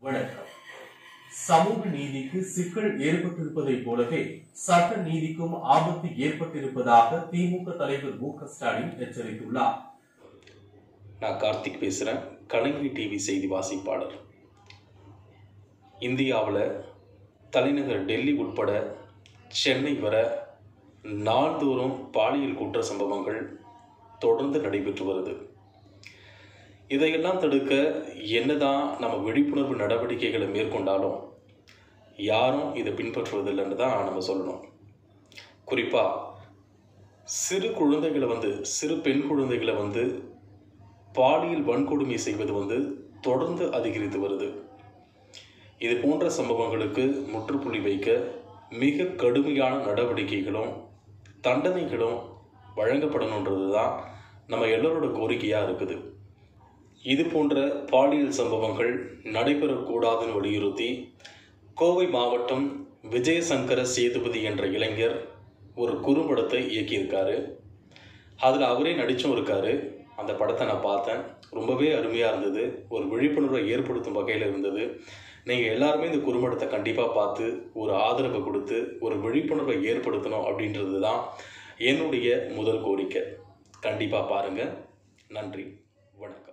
வணக்கம் சமூக நீதிக்கு சிக்கல் ஏற்பட்டிருப்பதைப் போலவே சட்ட நீதிக்கும் ஆபத்து ஏற்பட்டிருப்பதாக திமுக தலைவர் மு க ஸ்டாலின் எச்சரித்துள்ளார் நான் கார்த்திக் பேசுகிறேன் கலைஞர் டிவி செய்தி வாசிப்பாளர் இந்தியாவில் தலைநகர் டெல்லி உட்பட சென்னை வர நாள்தோறும் பாலியல் குற்ற சம்பவங்கள் தொடர்ந்து நடைபெற்று வருது இதையெல்லாம் தடுக்க என்னதான் நம்ம விழிப்புணர்வு நடவடிக்கைகளை மேற்கொண்டாலும் யாரும் இதை பின்பற்றுவதில்லைன்னு தான் நம்ம சொல்லணும் குறிப்பாக சிறு குழந்தைகளை வந்து சிறு பெண் குழந்தைகளை வந்து பாலியல் வன்கொடுமை செய்வது வந்து தொடர்ந்து அதிகரித்து வருது இது போன்ற சம்பவங்களுக்கு முற்றுப்புள்ளி வைக்க மிக கடுமையான நடவடிக்கைகளும் தண்டனைகளும் வழங்கப்படணுன்றது தான் நம்ம எல்லோரோட கோரிக்கையாக இருக்குது இது போன்ற பாலியல் சம்பவங்கள் நடைபெறக்கூடாதுன்னு வலியுறுத்தி கோவை மாவட்டம் விஜயசங்கர சேதுபதி என்ற இளைஞர் ஒரு குறும்படத்தை இயக்கியிருக்காரு அதில் அவரே நடிச்சும் இருக்காரு அந்த படத்தை நான் பார்த்தேன் ரொம்பவே அருமையாக இருந்தது ஒரு விழிப்புணர்வை ஏற்படுத்தும் வகையில் இருந்தது நீங்கள் எல்லாருமே இந்த குறும்படத்தை கண்டிப்பாக பார்த்து ஒரு ஆதரவை கொடுத்து ஒரு விழிப்புணர்வை ஏற்படுத்தணும் அப்படின்றது தான் என்னுடைய முதல் கோரிக்கை கண்டிப்பாக பாருங்கள் நன்றி வணக்கம்